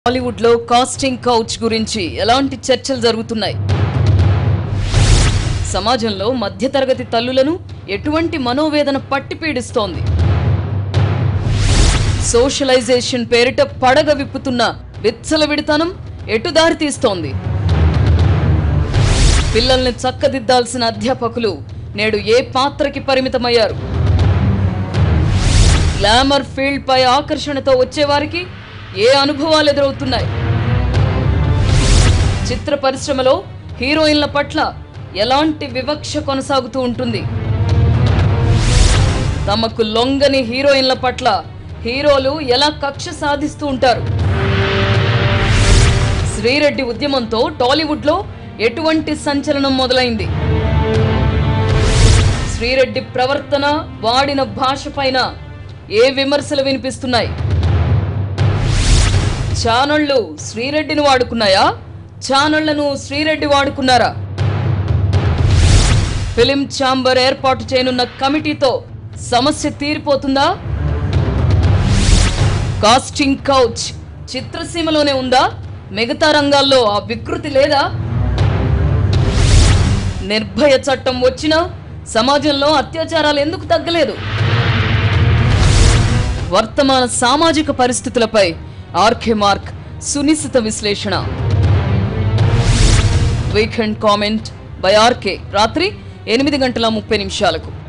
Hollywood లో casting couch గురించి ఎలాంటి చర్చలు జరుగుతున్నాయి సమాజంలో మధ్యతరగతి తల్లులను ఎటువంటి మనోవేదన పట్టి పీడిస్తోంది సోషలైజేషన్ పేరిట పడగ విప్పుతున్న విచ్చలవిడితనం ఎటు దారి తీస్తోంది పిల్లల్ని చక్కదిద్దాల్సిన అధ్యాపకులు నేడు ఏ పాత్రకి పరిమితమయ్యారు గ్లామర్ ఫీల్డ్ పై ఆకర్షణతో వచ్చేవారికి ఏ అనుభవాలు ఎదురవుతున్నాయి చిత్ర పరిశ్రమలో హీరోయిన్ల పట్ల ఎలాంటి వివక్ష కొనసాగుతూ ఉంటుంది తమకు లొంగని హీరోయిన్ల పట్ల హీరోలు ఎలా కక్ష సాధిస్తూ ఉంటారు శ్రీరెడ్డి ఉద్యమంతో టాలీవుడ్లో ఎటువంటి సంచలనం మొదలైంది శ్రీరెడ్డి ప్రవర్తన వాడిన భాష పైన ఏ విమర్శలు వినిపిస్తున్నాయి ఛానళ్లు శ్రీరెడ్డిని వాడుకున్నాయా ఛానళ్లను శ్రీరెడ్డి వాడుకున్నారా ఫిలిం ఛాంబర్ ఏర్పాటు చేయనున్న కమిటీతో సమస్య తీరిపోతుందా కాస్టింగ్ కౌచ్ చిత్రసీమలోనే ఉందా మిగతా రంగాల్లో ఆ వికృతి లేదా నిర్భయ చట్టం వచ్చినా సమాజంలో అత్యాచారాలు ఎందుకు తగ్గలేదు వర్తమాన సామాజిక పరిస్థితులపై ఆర్కే మార్క్ సునిశ్చిత విశ్లేషణ వీకెండ్ కామెంట్ బై ఆర్కే రాత్రి ఎనిమిది గంటల ముప్పై నిమిషాలకు